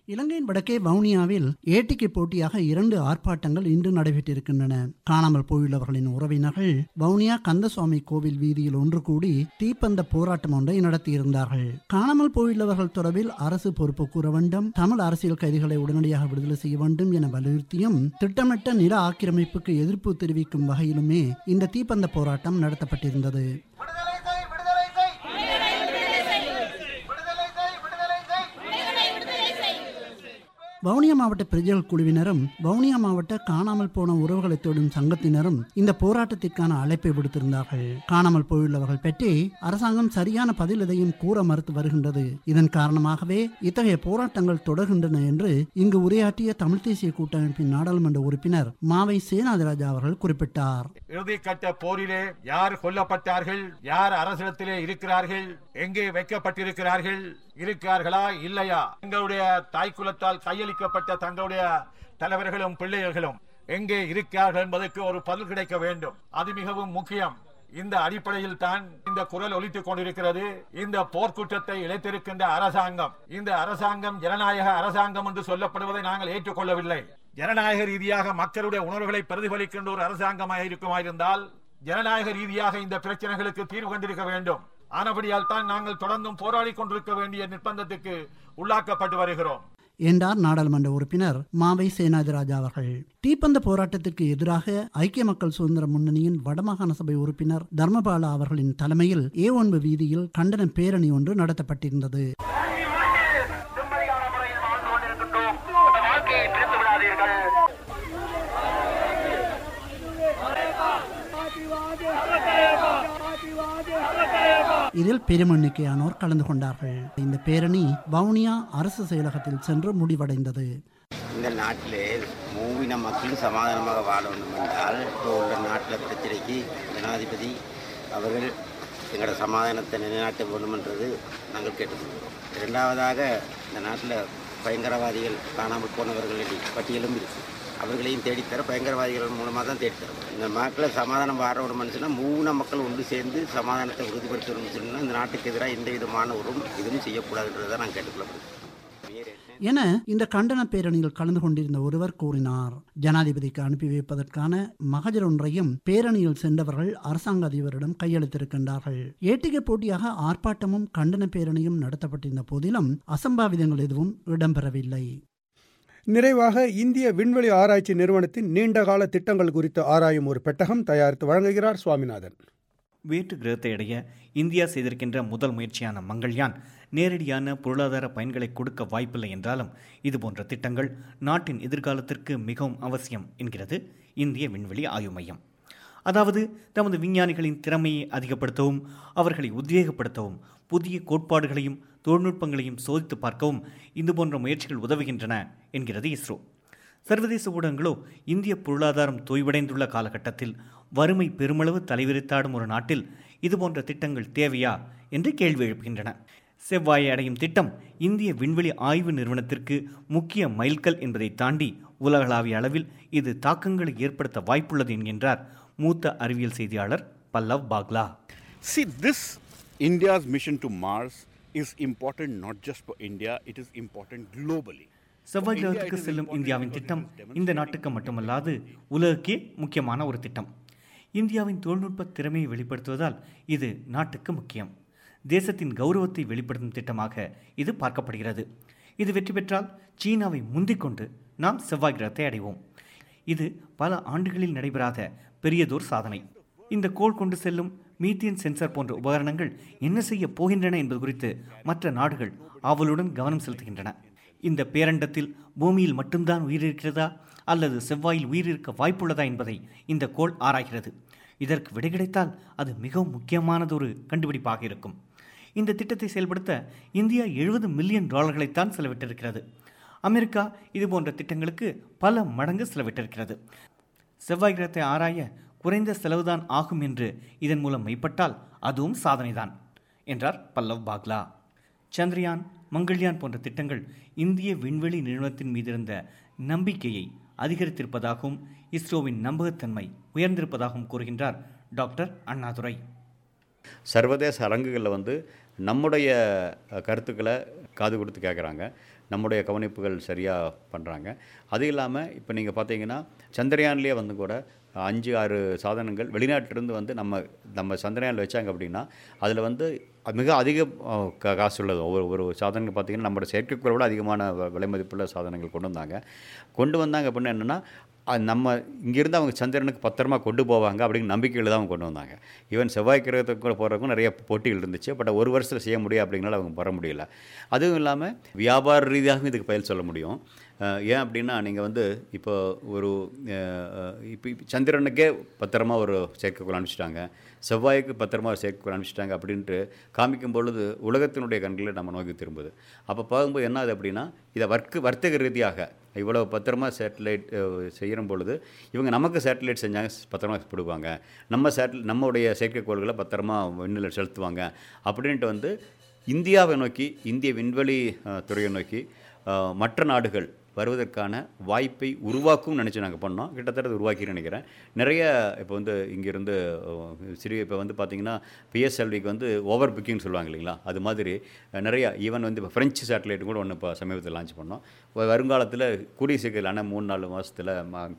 இலங்கையின் வடக்கே வவுனியாவில் ஏட்டிக்கு போட்டியாக இரண்டு ஆர்ப்பாட்டங்கள் இன்று நடைபெற்றிருக்கின்றன காணாமல் போயுள்ளவர்களின் உறவினர்கள் வவுனியா கந்தசுவாமி கோவில் வீதியில் ஒன்று கூடி தீப்பந்த போராட்டம் ஒன்றை நடத்தியிருந்தார்கள் காணாமல் போயுள்ளவர்கள் தொடர்பில் அரசு பொறுப்பு கூற வேண்டும் தமிழ் அரசியல் கைதிகளை உடனடியாக விடுதலை செய்ய வேண்டும் என வலியுறுத்தியும் திட்டமிட்ட நில ஆக்கிரமிப்புக்கு எதிர்ப்பு தெரிவிக்கும் வகையிலுமே இந்த தீப்பந்த போராட்டம் நடத்தப்பட்டிருந்தது வவுனியா மாவட்ட பிரஜைகள் குழுவினரும் வவுனியா மாவட்ட காணாமல் போன உறவுகளை தேடும் சங்கத்தினரும் இந்த போராட்டத்திற்கான அழைப்பை விடுத்திருந்தார்கள் காணாமல் போயுள்ளவர்கள் பற்றி அரசாங்கம் சரியான பதில் எதையும் கூற மறுத்து வருகின்றது இதன் காரணமாகவே இத்தகைய போராட்டங்கள் தொடர்கின்றன என்று இங்கு உரையாற்றிய தமிழ் தேசிய கூட்டமைப்பின் நாடாளுமன்ற உறுப்பினர் மாவை சேனாதிராஜா அவர்கள் குறிப்பிட்டார் இறுதிக்கட்ட போரிலே யார் கொல்லப்பட்டார்கள் யார் அரசிடத்திலே இருக்கிறார்கள் எங்கே வைக்கப்பட்டிருக்கிறார்கள் இருக்கிறார்களா இல்லையா எங்களுடைய தாய்க்குலத்தால் கையளிக்கப்பட்ட தங்களுடைய தலைவர்களும் பிள்ளைகளும் எங்கே இருக்கிறார்கள் என்பதற்கு ஒரு பதில் கிடைக்க வேண்டும் அது மிகவும் முக்கியம் இந்த அடிப்படையில் தான் இந்த குரல் ஒலித்துக் கொண்டிருக்கிறது இந்த போர்க்குற்றத்தை இழைத்திருக்கின்ற அரசாங்கம் இந்த அரசாங்கம் ஜனநாயக அரசாங்கம் என்று சொல்லப்படுவதை நாங்கள் ஏற்றுக்கொள்ளவில்லை ஜனநாயக ரீதியாக மக்களுடைய உணர்வுகளை பிரதிபலிக்கின்ற ஒரு அரசாங்கமாக இருக்குமாயிருந்தால் ஜனநாயக ரீதியாக இந்த பிரச்சனைகளுக்கு தீர்வு கண்டிருக்க வேண்டும் ஆனபடியால் தான் நாங்கள் தொடர்ந்தும் போராடி கொண்டிருக்க வேண்டிய நிர்பந்தத்துக்கு உள்ளாக்கப்பட்டு வருகிறோம் என்றார் நாடாளுமன்ற உறுப்பினர் மாவை சேனாதிராஜா அவர்கள் தீப்பந்த போராட்டத்திற்கு எதிராக ஐக்கிய மக்கள் சுதந்திர முன்னணியின் வடமாகாண சபை உறுப்பினர் தர்மபாலா அவர்களின் தலைமையில் ஏ ஒன்பது வீதியில் கண்டன பேரணி ஒன்று நடத்தப்பட்டிருந்தது இதில் பெரும் எண்ணிக்கையானோர் கலந்து கொண்டார்கள் இந்த பேரணி வவுனியா அரசு செயலகத்தில் சென்று முடிவடைந்தது இந்த நாட்டிலே மூவின மக்களும் சமாதானமாக வாழ வேண்டும் என்றால் இப்போ உள்ள நாட்டில் பிரச்சனைக்கு ஜனாதிபதி அவர்கள் எங்களோட சமாதானத்தை நிலைநாட்ட வேண்டும் என்றது நாங்கள் கேட்டுக்கொள்கிறோம் இரண்டாவதாக இந்த நாட்டில் பயங்கரவாதிகள் காணாமல் போனவர்களின் பட்டியலும் இருக்குது அவர்களையும் தேடித்தர பயங்கரவாதிகள் மூலமாக தான் தேடித்தரும் இந்த மக்களை சமாதானம் வார ஒரு மனுஷனா மூணு மக்கள் ஒன்று சேர்ந்து சமாதானத்தை உறுதிப்படுத்தணும்னு சொன்னால் இந்த நாட்டுக்கு எதிராக எந்த விதமான ஒரு இதுவும் செய்யக்கூடாதுன்றதை நான் கேட்டுக்கொள்ளப்படுறேன் என இந்த கண்டன பேரணியில் கலந்து கொண்டிருந்த ஒருவர் கூறினார் ஜனாதிபதிக்கு அனுப்பி வைப்பதற்கான மகஜர் ஒன்றையும் பேரணியில் சென்றவர்கள் அரசாங்க அதிபரிடம் கையளித்திருக்கின்றார்கள் ஏட்டிகை போட்டியாக ஆர்ப்பாட்டமும் கண்டன பேரணியும் நடத்தப்பட்டிருந்த போதிலும் அசம்பாவிதங்கள் எதுவும் இடம்பெறவில்லை நிறைவாக இந்திய விண்வெளி ஆராய்ச்சி நிறுவனத்தின் நீண்டகால திட்டங்கள் குறித்து ஆராயும் ஒரு பெட்டகம் தயாரித்து வழங்குகிறார் சுவாமிநாதன் வேற்று கிரகத்தை அடைய இந்தியா செய்திருக்கின்ற முதல் முயற்சியான மங்கள்யான் நேரடியான பொருளாதார பயன்களை கொடுக்க வாய்ப்பில்லை என்றாலும் இதுபோன்ற திட்டங்கள் நாட்டின் எதிர்காலத்திற்கு மிகவும் அவசியம் என்கிறது இந்திய விண்வெளி ஆய்வு மையம் அதாவது தமது விஞ்ஞானிகளின் திறமையை அதிகப்படுத்தவும் அவர்களை உத்வேகப்படுத்தவும் புதிய கோட்பாடுகளையும் தொழில்நுட்பங்களையும் சோதித்து பார்க்கவும் இது போன்ற முயற்சிகள் உதவுகின்றன என்கிறது இஸ்ரோ சர்வதேச ஊடகங்களோ இந்திய பொருளாதாரம் தொய்வடைந்துள்ள காலகட்டத்தில் வறுமை பெருமளவு தலைவிரித்தாடும் ஒரு நாட்டில் இதுபோன்ற திட்டங்கள் தேவையா என்று கேள்வி எழுப்புகின்றன செவ்வாயை அடையும் திட்டம் இந்திய விண்வெளி ஆய்வு நிறுவனத்திற்கு முக்கிய மைல்கல் என்பதை தாண்டி உலகளாவிய அளவில் இது தாக்கங்களை ஏற்படுத்த வாய்ப்புள்ளது என்கின்றார் மூத்த அறிவியல் செய்தியாளர் பல்லவ் பாக்லா See, this India's mission to Mars is important not just for India, it is important globally. செவ்வாய் கிரகத்துக்கு செல்லும் இந்தியாவின் திட்டம் இந்த நாட்டுக்கு மட்டுமல்லாது உலகுக்கே முக்கியமான ஒரு திட்டம் இந்தியாவின் தொழில்நுட்ப திறமையை வெளிப்படுத்துவதால் இது நாட்டுக்கு முக்கியம் தேசத்தின் கௌரவத்தை வெளிப்படுத்தும் திட்டமாக இது பார்க்கப்படுகிறது இது வெற்றி பெற்றால் சீனாவை முந்திக்கொண்டு நாம் செவ்வாய் கிரகத்தை அடைவோம் இது பல ஆண்டுகளில் நடைபெறாத பெரியதோர் சாதனை இந்த கோள் கொண்டு செல்லும் மீத்தேன் சென்சார் போன்ற உபகரணங்கள் என்ன செய்ய போகின்றன என்பது குறித்து மற்ற நாடுகள் ஆவலுடன் கவனம் செலுத்துகின்றன இந்த பேரண்டத்தில் பூமியில் மட்டும்தான் உயிர் இருக்கிறதா அல்லது செவ்வாயில் உயிர் இருக்க வாய்ப்புள்ளதா என்பதை இந்த கோள் ஆராய்கிறது இதற்கு விடை கிடைத்தால் அது மிகவும் முக்கியமானதொரு கண்டுபிடிப்பாக இருக்கும் இந்த திட்டத்தை செயல்படுத்த இந்தியா எழுபது மில்லியன் டாலர்களைத்தான் செலவிட்டிருக்கிறது அமெரிக்கா இதுபோன்ற திட்டங்களுக்கு பல மடங்கு செலவிட்டிருக்கிறது செவ்வாய் கிரகத்தை ஆராய குறைந்த செலவுதான் ஆகும் என்று இதன் மூலம் மெய்ப்பட்டால் அதுவும் சாதனைதான் என்றார் பல்லவ் பாக்லா சந்திரயான் மங்கள்யான் போன்ற திட்டங்கள் இந்திய விண்வெளி நிறுவனத்தின் மீதிருந்த நம்பிக்கையை அதிகரித்திருப்பதாகவும் இஸ்ரோவின் நம்பகத்தன்மை உயர்ந்திருப்பதாகவும் கூறுகின்றார் டாக்டர் அண்ணாதுரை சர்வதேச அரங்குகளில் வந்து நம்முடைய கருத்துக்களை காது கொடுத்து கேட்குறாங்க நம்முடைய கவனிப்புகள் சரியாக பண்ணுறாங்க அது இல்லாமல் இப்போ நீங்கள் பார்த்தீங்கன்னா சந்திரயான்லேயே வந்து கூட அஞ்சு ஆறு சாதனங்கள் வெளிநாட்டிலிருந்து வந்து நம்ம நம்ம சந்திரயானில் வச்சாங்க அப்படின்னா அதில் வந்து மிக அதிக அஹ், கா- காசு உள்ளது ஒவ்வொரு ஒரு சாதனங்கள் பார்த்திங்கன்னா நம்மளோட செயற்கைக்கோளை விட அதிகமான வ- விலை மதிப்புள்ள சாதனங்கள் கொண்டு வந்தாங்க கொண்டு வந்தாங்க அப்படின்னா என்னென்னா நம்ம இங்கேருந்து அவங்க சந்திரனுக்கு பத்திரமா கொண்டு போவாங்க அப்படிங்கிற நம்பிக்கையில் தான் அவங்க கொண்டு வந்தாங்க ஈவன் செவ்வாய் கிரகத்துக்கு கூட போகிறதுக்கும் நிறைய போட்டிகள் இருந்துச்சு பட் ஒரு வருஷத்தில் செய்ய முடியும் அப்படிங்கனால அவங்க வர முடியல அதுவும் இல்லாமல் வியாபார ரீதியாகவும் இதுக்கு பயல் சொல்ல முடியும் அஹ் ஏன் அப்படின்னா நீங்கள் வந்து இப்போ ஒரு அஹ், இப்போ இப்போ சந்திரனுக்கே பத்திரமா ஒரு செயற்கைக்கோள் அனுப்பிச்சிட்டாங்க செவ்வாய்க்கு பத்திரமா ஒரு செயற்கைக்கோள் அனுப்பிச்சிட்டாங்க அப்படின்ட்டு காமிக்கும் பொழுது உலகத்தினுடைய கண்களை நம்ம நோக்கி திரும்புது அப்போ பார்க்கும்போது என்ன ஆகுது அப்படின்னா இதை வர்க்க வர்த்தக ரீதியாக இவ்வளோ பத்திரமா சேட்டலைட் செய்கிற பொழுது இவங்க நமக்கு சேட்டலைட் செஞ்சாங்க பத்திரமா கொடுப்பாங்க நம்ம சேட்டல் நம்முடைய செயற்கைக்கோள்களை பத்திரமா விண்ணில் செலுத்துவாங்க அப்படின்ட்டு வந்து இந்தியாவை நோக்கி இந்திய விண்வெளி அஹ், துறையை நோக்கி அஹ், மற்ற நாடுகள் வருவதற்கான வாய்ப்பை உருவாக்கும் நினச்சி நாங்கள் பண்ணோம் கிட்டத்தட்ட அது உருவாக்கி நினைக்கிறேன் நிறைய இப்போ வந்து இங்கேருந்து சிறிய இப்போ வந்து பார்த்தீங்கன்னா பிஎஸ்எல்விக்கு வந்து ஓவர் புக்கிங் சொல்லுவாங்க இல்லைங்களா அது மாதிரி அஹ், நிறைய ஈவன் வந்து இப்போ ஃப்ரெஞ்சு சேட்டலைட் கூட ஒன்று இப்போ சமீபத்தில் லான்ச் பண்ணோம் வ- வருங்காலத்தில் கூடிய சீக்கிரம் ஆனால் மூணு நாலு மாதத்தில்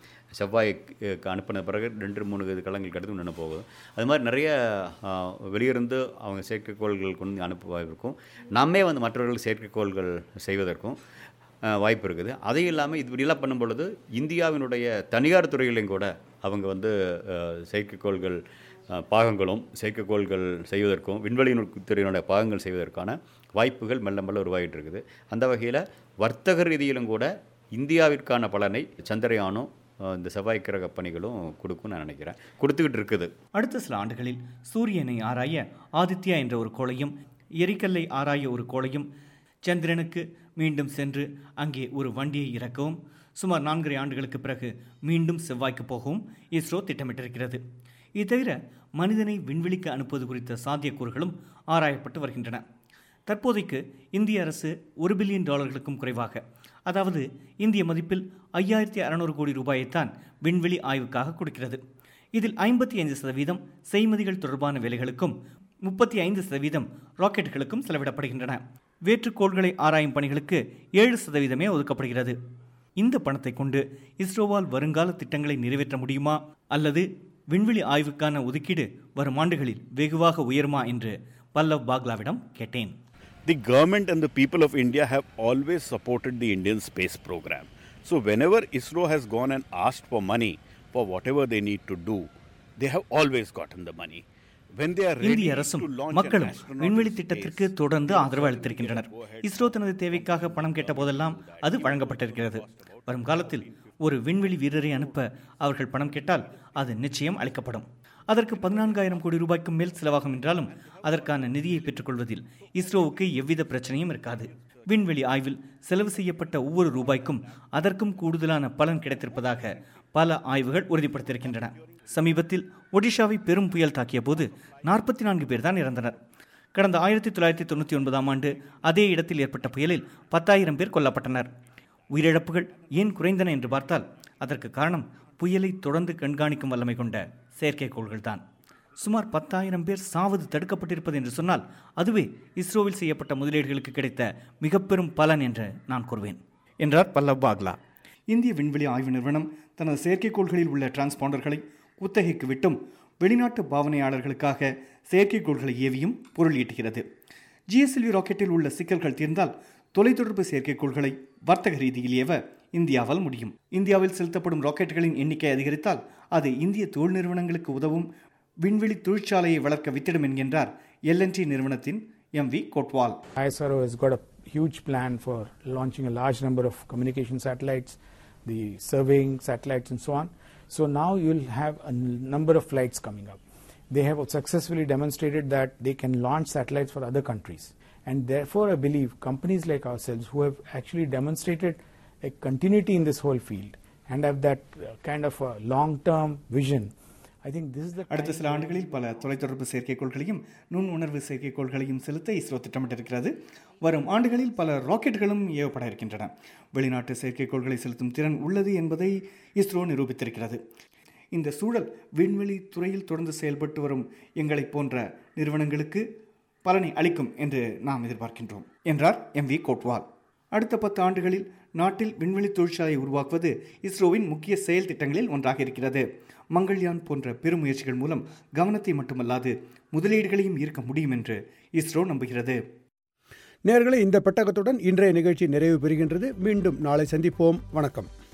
செவ்வாய்க்கு அனுப்பின பிறகு ரெண்டு மூணு இது கலங்கள் கடந்து நின்று போகுது அது மாதிரி நிறைய அஹ், வெளியிருந்து அவங்க செயற்கைக்கோள்கள் கொண்டு அனுப்புவதற்கும் நாமே வந்து மற்றவர்கள் செயற்கைக்கோள்கள் செய்வதற்கும் அஹ், வாய்ப்பு இருக்குது அதையும் இல்லாமல் இது இப்படிலாம் பண்ணும் பொழுது இந்தியாவினுடைய தனியார் துறைகளையும் கூட அவங்க வந்து அஹ், செயற்கைக்கோள்கள் அஹ், பாகங்களும் செயற்கைக்கோள்கள் செய்வதற்கும் விண்வெளி துறையினுடைய பாகங்கள் செய்வதற்கான வாய்ப்புகள் மெல்ல மெல்ல உருவாகிட்டு இருக்குது அந்த வகையில் வர்த்தக ரீதியிலும் கூட இந்தியாவிற்கான பலனை சந்திரயானும் அஹ், இந்த செவ்வாய் கிரக பணிகளும் கொடுக்கும்னு நான் நினைக்கிறேன் கொடுத்துக்கிட்டு இருக்குது அடுத்த சில ஆண்டுகளில் சூரியனை ஆராய ஆதித்யா என்ற ஒரு கோளையும் எரிக்கல்லை ஆராய ஒரு கோளையும் சந்திரனுக்கு மீண்டும் சென்று அங்கே ஒரு வண்டியை இறக்கவும் சுமார் நான்கரை ஆண்டுகளுக்கு பிறகு மீண்டும் செவ்வாய்க்கு போகவும் இஸ்ரோ திட்டமிட்டிருக்கிறது இது தவிர மனிதனை விண்வெளிக்கு அனுப்புவது குறித்த சாத்தியக்கூறுகளும் ஆராயப்பட்டு வருகின்றன தற்போதைக்கு இந்திய அரசு ஒரு பில்லியன் டாலர்களுக்கும் குறைவாக அதாவது இந்திய மதிப்பில் ஐயாயிரத்தி அறநூறு கோடி ரூபாயைத்தான் விண்வெளி ஆய்வுக்காக கொடுக்கிறது இதில் ஐம்பத்தி ஐந்து சதவீதம் செய்மதிகள் தொடர்பான வேலைகளுக்கும் முப்பத்தி ஐந்து சதவீதம் ராக்கெட்டுகளுக்கும் செலவிடப்படுகின்றன வேற்றுக்கோள்களை ஆராயும் பணிகளுக்கு ஏழு சதவீதமே ஒதுக்கப்படுகிறது இந்த பணத்தை கொண்டு இஸ்ரோவால் வருங்கால திட்டங்களை நிறைவேற்ற முடியுமா அல்லது விண்வெளி ஆய்வுக்கான ஒதுக்கீடு வரும் ஆண்டுகளில் வெகுவாக உயருமா என்று பல்லவ் பாக்லாவிடம் கேட்டேன் The government and the people of India have always supported the Indian space program. So, whenever ISRO has gone and asked for money for whatever they need to do, they have always gotten the money. When they are ready இந்திய அரசும் to launch an மக்களும் astronaut விண்வெளி in திட்டத்திற்கு தொடர்ந்து ஆதரவு அளித்திருக்கின்றனர் இஸ்ரோ தனது தேவைக்காக பணம் கேட்ட போதெல்லாம் அது வழங்கப்பட்டிருக்கிறது வரும் காலத்தில் ஒரு விண்வெளி வீரரை அனுப்ப அவர்கள் பணம் கேட்டால் அது நிச்சயம் அளிக்கப்படும் அதற்கு பதினான்காயிரம் கோடி ரூபாய்க்கும் மேல் செலவாகும் என்றாலும் அதற்கான நிதியை பெற்றுக்கொள்வதில் இஸ்ரோவுக்கு எவ்வித பிரச்சனையும் இருக்காது விண்வெளி ஆய்வில் செலவு செய்யப்பட்ட ஒவ்வொரு ரூபாய்க்கும் அதற்கும் கூடுதலான பலன் கிடைத்திருப்பதாக பல ஆய்வுகள் உறுதிப்படுத்தியிருக்கின்றன சமீபத்தில் ஒடிஷாவை பெரும் புயல் தாக்கிய போது நாற்பத்தி நான்கு பேர் தான் இறந்தனர் கடந்த ஆயிரத்தி தொள்ளாயிரத்தி தொண்ணூற்றி ஒன்பதாம் ஆண்டு அதே இடத்தில் ஏற்பட்ட புயலில் பத்தாயிரம் பேர் கொல்லப்பட்டனர் உயிரிழப்புகள் ஏன் குறைந்தன என்று பார்த்தால் அதற்கு காரணம் புயலை தொடர்ந்து கண்காணிக்கும் வல்லமை கொண்ட செயற்கைக்கோள்கள்தான் சுமார் பத்தாயிரம் பேர் சாவது தடுக்கப்பட்டிருப்பது என்று சொன்னால் அதுவே இஸ்ரோவில் செய்யப்பட்ட முதலீடுகளுக்கு கிடைத்த மிக பெரும் பலன் என்று நான் கூறுவேன் என்றார் பல்லவ் பாக்லா இந்திய விண்வெளி ஆய்வு நிறுவனம் தனது செயற்கைக்கோள்களில் உள்ள டிரான்ஸ்பாண்டர்களை குத்தகைக்கு விட்டும் வெளிநாட்டு பாவனையாளர்களுக்காக செயற்கைக்கோள்களை ஏவியும் பொருள் ஈட்டுகிறது ஜிஎஸ்எல்வி ராக்கெட்டில் உள்ள சிக்கல்கள் தீர்ந்தால் தொலைத்தொடர்பு செயற்கைக்கோள்களை வர்த்தக ரீதியில் ஏவ இந்தியாவால் முடியும் இந்தியாவில் செலுத்தப்படும் ராக்கெட்டுகளின் எண்ணிக்கை அதிகரித்தால் அது இந்திய தொழில் நிறுவனங்களுக்கு உதவும் விண்வெளி தொழிற்சாலையை வளர்க்க வித்திடும் என்கின்றார் எல்என்டி நிறுவனத்தின் M V Kotwal ISRO has got a huge plan for launching a large number of communication satellites, the surveying satellites, and so on. So now you'll have a n- number of flights coming up. They have successfully demonstrated that they can launch satellites for other countries. And therefore, I believe companies like ourselves who have actually demonstrated a continuity in this whole field and have that uh, kind of a long term vision. I think this is the அடுத்த kind சில ஆண்டுகளில் பல தொலைத்தொடர்பு செயற்கைக்கோள்களையும் நுண் உணர்வு செயற்கைக்கோள்களையும் செலுத்த இஸ்ரோ திட்டமிட்டிருக்கிறது வரும் ஆண்டுகளில் பல ராக்கெட்டுகளும் ஏவப்பட இருக்கின்றன வெளிநாட்டு செயற்கைக்கோள்களை செலுத்தும் திறன் உள்ளது என்பதை இஸ்ரோ நிரூபித்திருக்கிறது இந்த சூழல் விண்வெளி துறையில் தொடர்ந்து செயல்பட்டு வரும் எங்களைப் போன்ற நிறுவனங்களுக்கு பலனை அளிக்கும் என்று நாம் எதிர்பார்க்கின்றோம் என்றார் எம் வி கோட்வால் அடுத்த பத்து ஆண்டுகளில் நாட்டில் விண்வெளி தொழிற்சாலை உருவாக்குவது இஸ்ரோவின் முக்கிய செயல் திட்டங்களில் ஒன்றாக இருக்கிறது மங்கள்யான் போன்ற பெருமுயற்சிகள் மூலம் கவனத்தை மட்டுமல்லாது முதலீடுகளையும் ஈர்க்க முடியும் என்று இஸ்ரோ நம்புகிறது நேர்களை இந்த பெட்டகத்துடன் இன்றைய நிகழ்ச்சி நிறைவு பெறுகின்றது மீண்டும் நாளை சந்திப்போம் வணக்கம்